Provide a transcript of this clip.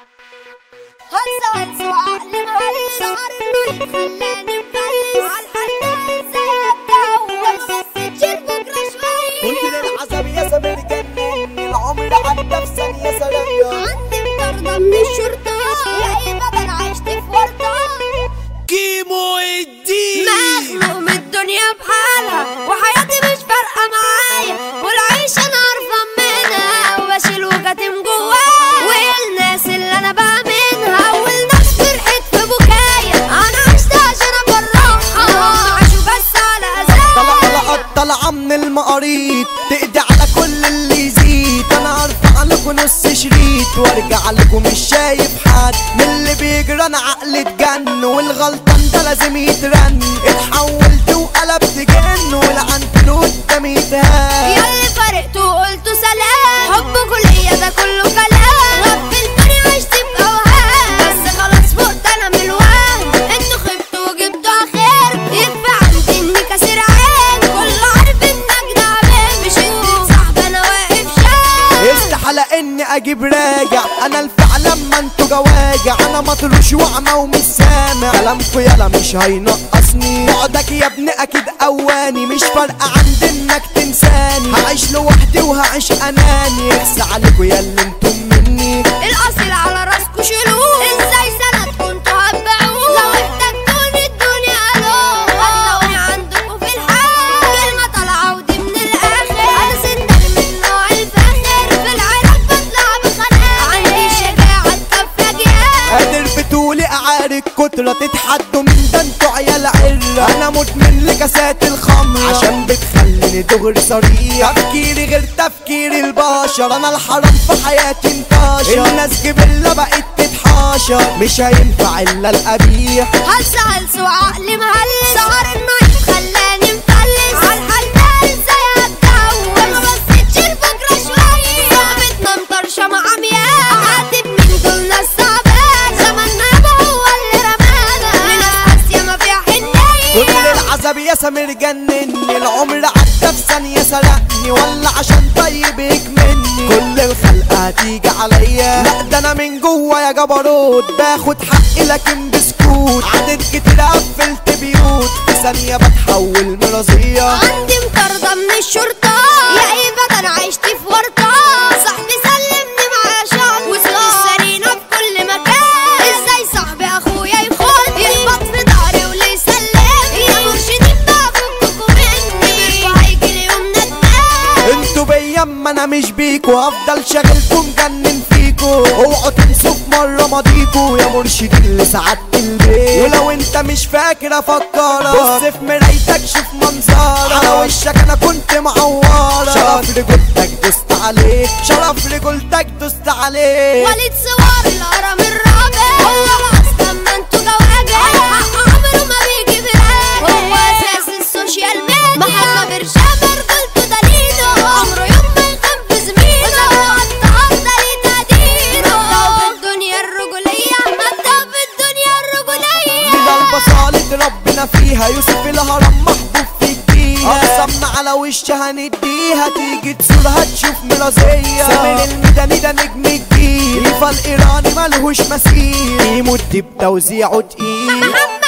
هزة هزة وعقلي مهلس صار النايت خلاني مفلس عالحنان زي اتجوز سجل بكرة شوي كل العذاب يا سمير جنني العمر عدى في ثانية سلام عندي مطاردة من الشرطة يا ايه بدل عشت في ورطة كيمو الدين مخنوق من الدنيا بحالها وحياتي مش فارقة معايا والعيش انا عارفة منها وبشيل وكاتم جوايا والناس اللي انا بأمنها والناس فرحت في بكايا انا عشت عشان افرحها هم عاشوا بس على طلع اذايا لقط طالعة من المقاريط تقضي على كل اللي يزيد انا ارفع لكم نص شريط وارجع لكم مش شايف حد من اللي بيجرى انا عقلي اتجن والغلطان ده لازم يترن اتحولت وقلبت جن والعنكبوت ده ميتهان ياللي فرقت وقلت سلام حب كلية ده كله كلام غفلتوني عشت بأوهام بس خلاص فقت أنا من الوهم انتوا خبتوا وجبتوا آخر يكفي عندي إني كاسر عين كله عارف إنك نعمان مش انت صاحب أنا واقف شايف استحالة اني اجيب راجع انا الفعل لما انتوا جواجع انا مطروش واعمى ومش سامع كلامكوا يلا مش هينقصني بعدك يا ابني اكيد اواني مش فارقة عندي انك تنساني هعيش لوحدي وهعيش اناني اخس عليكوا يا اللي انتم مني الأصيل على راسكوا شيلوه ازاي سند كنتوا هتبيعوه لو احتجتوني الدنيا الو هتلاقوني عندكوا في الحال كلمة طالعة ودي من الآخر أنا سندل من نوع الفاخر في العراق بطلع بخناقة عندي شجاعة تكفى جهاد قادر بتقولي اعارك كترة تتحدوا من ده انتوا عيال عرة انا مدمن لكاسات الخمر عشان بتخليني دغري صريح تفكيري غير تفكير البشر انا الحرام في حياتي انتشر الناس جبلة بقت تتحاشر مش هينفع الا القبيح هلس هلس وعقلي مهلس سهر النايت خلاني مفلس عالحنان زي اتجوز ما بصيتش الفكرة شوية صاحبتنا مطرشة مع عمياء عاتب من دول ناس تعبان زماننا يابا هو اللي رمانا لناس قاسية ما فيها كل حنية العذاب يا سمير جنني العمر عدى في ثانية سرقني ولا عشان طيبك مني كل الخلق هتيجي عليا لا ده انا من جوا يا جبروت باخد حقي لكن بسكوت عدد كتير قفلت بيوت في ثانية بتحول مرضية عندي مطاردة من الشرطة يا ايه انا عشت في ورطة صاحبي سلمني معاه شنطة وسط السرينة في كل مكان ازاي صاحبي اخويا يخون يخبط في ضهري وليه يسلم يا مرشدين بقى فككوا مني هيجي اليوم ندمان انتوا بيا اما انا مش بيكوا افضل شاغلكم جنن فيكوا اوعوا تنسوا في مرة ماضيكوا يا مرشدين لسعادة البيت ولو انت مش فاكر افكرك بص في مرايتك شوف منظرك على وشك انا كنت معورة شرف رجولتك دوست عليه شرف رجولتك دوست عليه وليد صور الهرم الرابع هو اصلا ما انتوا جواجع حق عمره ما بيجي بالعاجل هو اساس السوشيال ميديا محمد برشام رجولته دليله عمره يوم ما يخاف في زميله وقطع ده ليه تقديره مبدأ في الدنيا الرجولية مبدأ في الدنيا الرجولية من البصالة ربنا فيها يوسف الهرم محبوب في الدنيا أقسمنا على وشها هنديها تيجي تزورها تشوف مرازية سامر الميداني ده نجم الجيل ريفا الإيراني ملهوش مثيل يمد بتوزيعه تقيل محمد